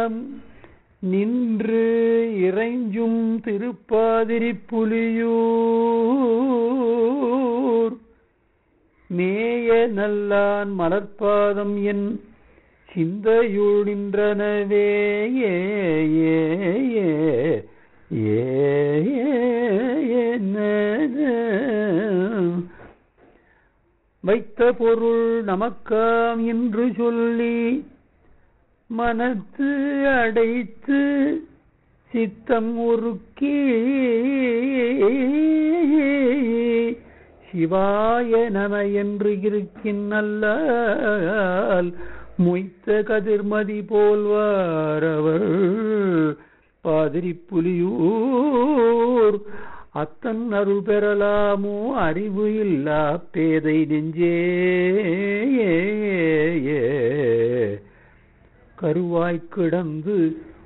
நின்று இறைஞ்சும் திருப்பாதிரி புலியூர் மேய நல்லான் மலர்பாதம் என் சிந்தையுள் நின்றனவே ஏ ஏ ஏ ஏ வைத்த பொருள் நமக்காம் என்று சொல்லி மனத்து அடைத்து சித்தம் உருக்கி சிவாய நம என்று இருக்கின் நல்லால் மொய்த்த கதிர்மதி போல்வாரவர் பாதிரி புலியூர் அத்தன் அருள் பெறலாமோ அறிவு இல்லா பேதை நெஞ்சே கருவாய்க் கிடந்து